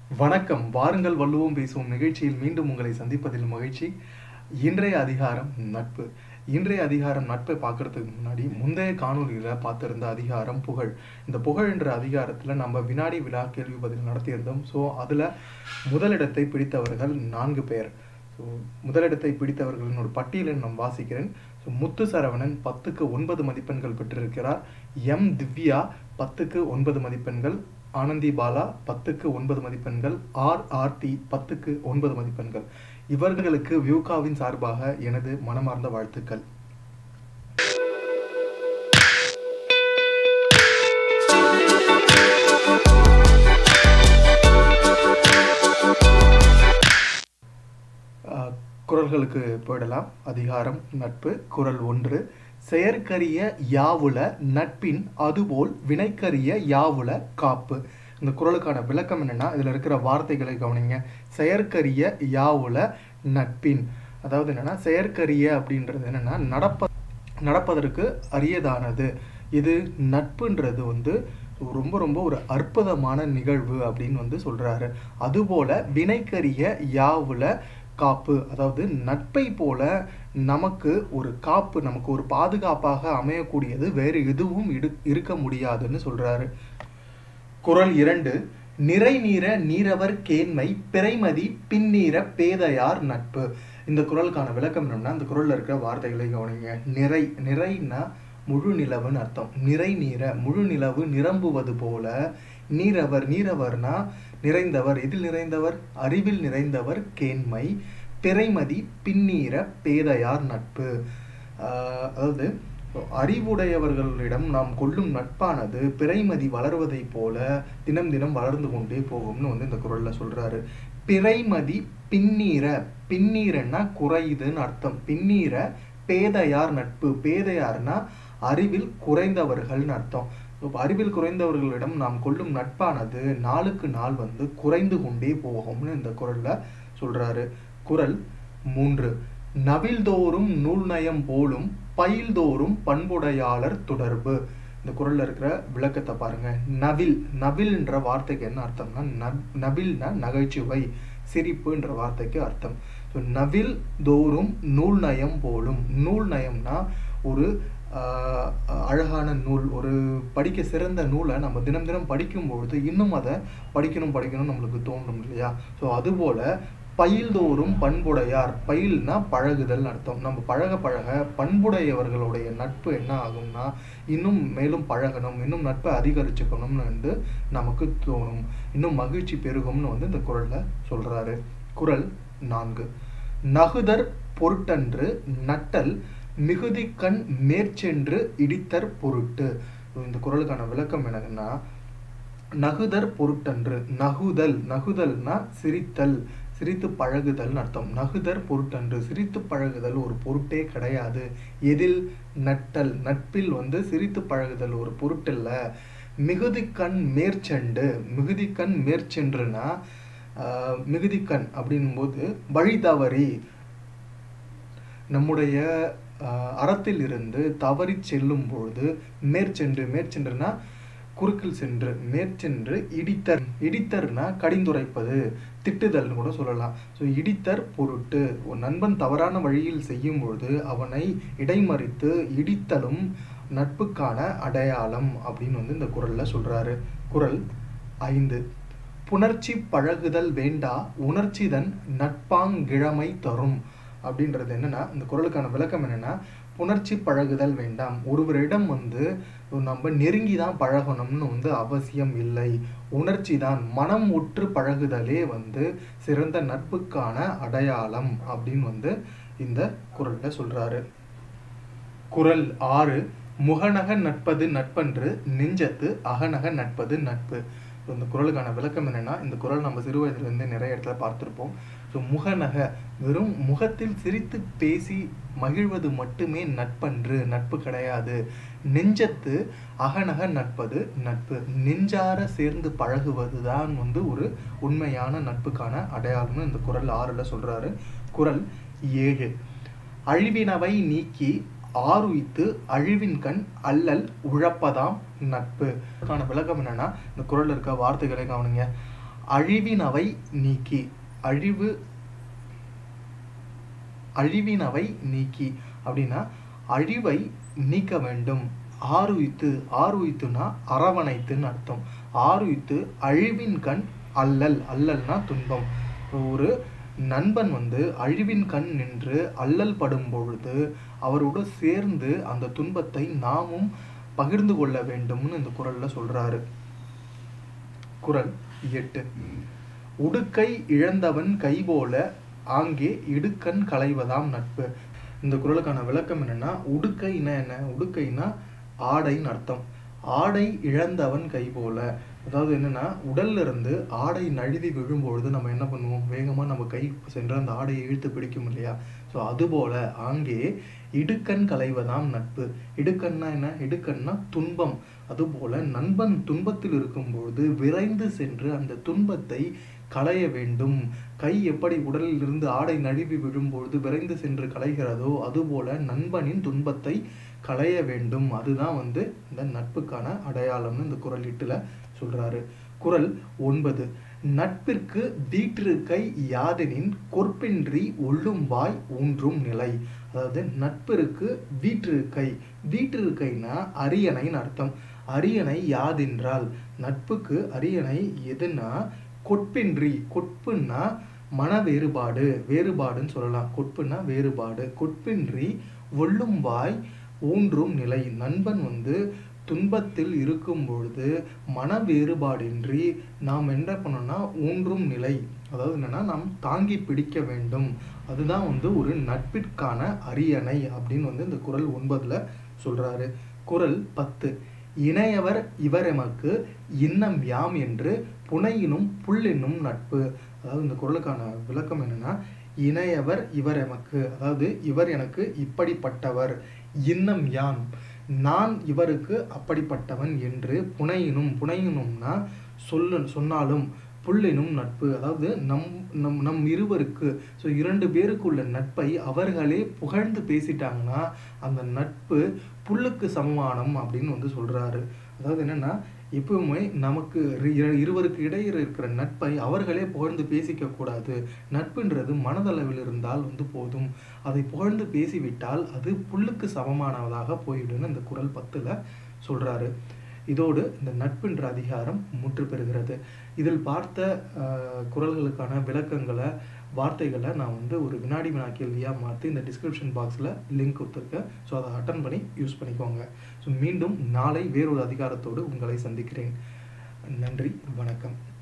வணக்கம் வாருங்கள் வள்ளுவோம் பேசுவோம் நிகழ்ச்சியில் மீண்டும் உங்களை சந்திப்பதில் மகிழ்ச்சி இன்றைய அதிகாரம் நட்பு இன்றைய அதிகாரம் நட்பை பார்க்கறதுக்கு முன்னாடி முந்தைய காணொலியில் பார்த்திருந்த அதிகாரம் புகழ் இந்த புகழ் என்ற அதிகாரத்தில் நம்ம வினாடி விழா கேள்வி பதில் நடத்தியிருந்தோம் ஸோ அதில் முதலிடத்தை பிடித்தவர்கள் நான்கு பேர் ஸோ முதலிடத்தை பிடித்தவர்களின் ஒரு பட்டியலை நான் வாசிக்கிறேன் ஸோ முத்து சரவணன் பத்துக்கு ஒன்பது மதிப்பெண்கள் பெற்றிருக்கிறார் எம் திவ்யா பத்துக்கு ஒன்பது மதிப்பெண்கள் ஆனந்தி பாலா பத்துக்கு ஒன்பது மதிப்பெண்கள் ஆர் ஆர்த்தி பத்துக்கு ஒன்பது மதிப்பெண்கள் இவர்களுக்கு வியூகாவின் சார்பாக எனது மனமார்ந்த வாழ்த்துக்கள் அஹ், குறள்களுக்கு போயிடலாம் அதிகாரம் நட்பு குறள் ஒன்று செயற்கரிய யாவுல நட்பின் அதுபோல் வினைக்கரிய யாவுல காப்பு இந்த குறளுக்கான விளக்கம் என்னன்னா இதுல இருக்கிற வார்த்தைகளை கவனிங்க செயற்கரிய யாவுல நட்பின் அதாவது என்னன்னா செயற்கரிய அப்படின்றது என்னன்னா நடப்ப நடப்பதற்கு அரியதானது இது நட்புன்றது வந்து ரொம்ப ரொம்ப ஒரு அற்புதமான நிகழ்வு அப்படின்னு வந்து சொல்றாரு அதுபோல வினைக்கரிய யாவுல காப்பு அதாவது நட்பை போல நமக்கு ஒரு காப்பு நமக்கு ஒரு பாதுகாப்பாக அமையக்கூடியது வேறு எதுவும் இடு இருக்க முடியாதுன்னு சொல்றாரு குறள் இரண்டு நிறை நீர நீரவர் கேண்மை பிறைமதி பின்னீர பேதையார் நட்பு இந்த குறளுக்கான விளக்கம் என்னன்னா இந்த குறள்ல இருக்கிற வார்த்தைகளை கவனிங்க நிறை நிறைன்னா முழு நிலவுன்னு அர்த்தம் நிறை நீர முழு நிலவு நிரம்புவது போல நீரவர் நீரவர்னா நிறைந்தவர் எதில் நிறைந்தவர் அறிவில் நிறைந்தவர் கேண்மை பிறைமதி பின்னீர பேதையார் நட்பு ஆஹ் அதாவது அறிவுடையவர்களிடம் நாம் கொள்ளும் நட்பானது பிறைமதி வளர்வதைப் போல தினம் தினம் வளர்ந்து கொண்டே போகும்னு வந்து இந்த குறள்ல சொல்றாரு பிறைமதி பின்னீர பின்னீரன்னா குறையுதுன்னு அர்த்தம் பின்னீர பேதையார் நட்பு பேதையார்னா அறிவில் குறைந்தவர்கள்னு அர்த்தம் இப்போ அறிவில் குறைந்தவர்களிடம் நாம் கொள்ளும் நட்பானது நாளுக்கு நாள் வந்து குறைந்து கொண்டே போகும்னு இந்த குறள்ல சொல்றாரு குறள் மூன்று நவில்தோறும் நூல்நயம் போலும் பயில்தோறும் பண்புடையாளர் தொடர்பு இந்த குறள்ல இருக்கிற விளக்கத்தை பாருங்க நவில் நவில்ன்ற வார்த்தைக்கு என்ன அர்த்தம்னா நவ்- நவில்னா நகைச்சுவை சிரிப்புன்ற வார்த்தைக்கு அர்த்தம் ஸோ நவில் தோறும் நூல் நயம் போலும் நூல் நயம்னா ஒரு ஆஹ், அழகான நூல் ஒரு படிக்க சிறந்த நூலை நம்ம தினம் தினம் படிக்கும்பொழுது இன்னும் அதை படிக்கணும் படிக்கணும் நம்மளுக்கு தோணும் இல்லையா ஸோ அதுபோல பயில்தோறும் பண்புடையார் பயில்னா பழகுதல் அர்த்தம் நம்ம பழக பழக பண்புடையவர்களுடைய நட்பு என்ன ஆகும்னா இன்னும் மேலும் பழகணும் இன்னும் நட்பை அதிகரிச்சுக்கணும்னு வந்து நமக்கு தோணும் இன்னும் மகிழ்ச்சி பெருகும்னு வந்து இந்த குறள்ல சொல்றாரு குறள் நான்கு நகுதர் பொருட்டன்று நட்டல் மிகுதிக்கண் மேற்சென்று இடித்தற் பொருட்டு இந்த குறளுக்கான விளக்கம் என்னதுன்னா நகுதர் பொருட்டன்று நகுதல் நகுதல்னா சிரித்தல் சிரித்து பழகுதல்னு அர்த்தம் நகுதர் பொருட்டன்று சிரித்து பழகுதல் ஒரு பொருட்டே கிடையாது எதில் நட்டல் நட்பில் வந்து சிரித்து பழகுதல் ஒரு பொருட்டில்ல மிகுதிக்கண் மேற்செண்டு மிகுதிக்கண் மேற்சென்றுனா ஆஹ், மிகுதிக்கண் அப்படின்போது வழி தவறி நம்முடைய ஆஹ், அறத்தில் இருந்து தவறி செல்லும் பொழுது மேற்சென்று மேற்சென்றுனா குறுக்கில் சென்று மேற்சென்று இடித்தர் இடித்தர்னா கடிந்துரைப்பது திட்டுதல்னு கூட சொல்லலாம் ஸோ இடித்தர் பொருட்டு ஒரு நண்பன் தவறான வழியில் செய்யும் பொழுது அவனை இடைமறித்து இடித்தலும் நட்புக்கான அடையாளம் அப்படின்னு வந்து இந்த குறள்ல சொல்றாரு குறள் ஐந்து புணர்ச்சி பழகுதல் வேண்டா உணர்ச்சிதன் நட்பாங்கிழமை தரும் அப்படின்றது என்னன்னா இந்த குறளுக்கான விளக்கம் என்னன்னா புணர்ச்சி பழகுதல் வேண்டாம் ஒருவரிடம் வந்து நம்ம நெருங்கி தான் பழகணும்னு வந்து அவசியம் இல்லை உணர்ச்சி தான் மனம் உற்று பழகுதலே வந்து சிறந்த நட்புக்கான அடையாளம் அப்படின்னு வந்து இந்த குறள்ல சொல்றாரு குறள் ஆறு முகநக நட்பது நட்பன்று நெஞ்சத்து அகநக நட்பது நட்பு ஸோ இந்த குறளுக்கான விளக்கம் என்னன்னா இந்த குறள் நம்ம சிறு வயதிலிருந்து நிறைய இடத்துல பார்த்திருப்போம் ஸோ முகநக வெறும் முகத்தில் சிரித்து பேசி மகிழ்வது மட்டுமே நட்பன்று நட்பு கிடையாது நெஞ்சத்து அகநக நட்பது நட்பு நெஞ்சார சேர்ந்து பழகுவது தான் வந்து ஒரு உண்மையான நட்புக்கான அடையாளம்னு இந்த குறள் ஆறுல சொல்றாரு குறள் ஏழு அழிவினவை நீக்கி ஆருயித்து அழிவின் கண் அல்லல் உழப்பதாம் நட்பு அதுக்கான விளக்கம் என்னன்னா இந்த குறள்ல இருக்க வார்த்தைகளை கவனிங்க அழிவினவை நீக்கி அழிவு அழிவினவை நீக்கி அப்படின்னா அழிவை நீக்க வேண்டும் ஆருயித்து ஆருயித்துனா அரவணைத்துன்னு அர்த்தம் ஆருயித்து அழிவின் கண் அல்லல் அல்லல்னா துன்பம் ஒரு நண்பன் வந்து அழிவின் கண் நின்று அல்லல் படும் பொழுது அவரோடு சேர்ந்து அந்த துன்பத்தை நாமும் பகிர்ந்து கொள்ள வேண்டும்னு இந்த குரல்ல சொல்றாரு குரல் எட்டு உடுக்கை இழந்தவன் கைபோல ஆங்கே இடுக்கண் களைவதாம் நட்பு இந்த குரலுக்கான விளக்கம் என்னன்னா உடுக்கைன்னா என்ன உடுக்கைனா ஆடைன்னு அர்த்தம் ஆடை இழந்தவன் கை போல அதாவது என்னன்னா உடல்ல இருந்து ஆடை நழுவி விழும்பொழுது நம்ம என்ன பண்ணுவோம் வேகமா நம்ம கை சென்று அந்த ஆடையை இழுத்து பிடிக்கும் இல்லையா ஸோ அதுபோல ஆங்கே இடுக்கண் களைவதாம் நட்பு இடுக்கண்னா என்ன இடுக்கண்னா துன்பம் அதுபோல நண்பன் துன்பத்தில் இருக்கும்பொழுது விரைந்து சென்று அந்த துன்பத்தை களைய வேண்டும் கை எப்படி உடலில் இருந்து ஆடை நழுவி விழும்பொழுது விரைந்து சென்று களைகிறதோ அதுபோல நண்பனின் துன்பத்தை களைய வேண்டும் அதுதான் வந்து இந்த நட்புக்கான அடையாளம்னு இந்த குரல் இட்டுல சொல்றாரு குரல் ஒன்பது நட்பிற்கு வீற்றிருக்கை யாதெனின் கொற்பின்றி ஒள்ளும் வாய் ஊன்றும் நிலை அதாவது நட்பிற்கு வீற்றிருக்கை வீற்றிருக்கைனா அரியணைன்னு அர்த்தம் அரியணை யாதென்றால் நட்புக்கு அரியணை எதுனா கொட்பின்றி கொட்புன்னா மன வேறுபாடு வேறுபாடுன்னு சொல்லலாம் கொட்புன்னா வேறுபாடு கொட்பின்றி ஒள்ளும் வாய் ஊன்றும் நிலை நண்பன் வந்து துன்பத்தில் இருக்கும் பொழுது மன வேறுபாடின்றி நாம் என்ன பண்ணோம்னா ஊன்றும் நிலை அதாவது என்னன்னா நாம் தாங்கி பிடிக்க வேண்டும் அதுதான் வந்து ஒரு நட்பிற்கான அரியணை அப்படின்னு வந்து இந்த குரல் ஒன்பதுல சொல்றாரு குரல் பத்து இணையவர் இவர் எமக்கு இன்னம் யாம் என்று புனையினும் புல்லென்னும் நட்பு அதாவது இந்த குரலுக்கான விளக்கம் என்னன்னா இணையவர் இவர் எமக்கு அதாவது இவர் எனக்கு இப்படிப்பட்டவர் இன்னம் யான் நான் இவருக்கு அப்படிப்பட்டவன் என்று புனையினும் புனையினும்னா சொல்லு சொன்னாலும் புல்லினும் நட்பு அதாவது நம் நம் நம் இருவருக்கு ஸோ இரண்டு பேருக்குள்ள நட்பை அவர்களே புகழ்ந்து பேசிட்டாங்கன்னா அந்த நட்பு புல்லுக்கு சமமானம் அப்படின்னு வந்து சொல்றாரு அதாவது என்னன்னா எப்பவுமே நமக்கு இரு- இருவருக்கு இடையே இருக்கிற நட்பை அவர்களே புகழ்ந்து பேசிக்க கூடாது நட்புன்றது மனதளவில் இருந்தால் வந்து போதும் அதை புகழ்ந்து பேசிவிட்டால் அது புல்லுக்கு சமமானதாக போயிடும்னு இந்த குரல் பத்துல சொல்றாரு இதோடு இந்த நட்புன்ற அதிகாரம் முற்று பெறுகிறது இதில் பார்த்த அஹ், குறள்களுக்கான விளக்கங்களை வார்த்தைகளை நான் வந்து ஒரு வினாடி வினா கேள்வியாக மாற்றி இந்த டிஸ்கிரிப்ஷன் பாக்ஸில் லிங்க் கொடுத்துருக்கேன் ஸோ அதை அட்டன் பண்ணி யூஸ் பண்ணிக்கோங்க ஸோ மீண்டும் நாளை வேறொரு அதிகாரத்தோடு உங்களை சந்திக்கிறேன் நன்றி வணக்கம்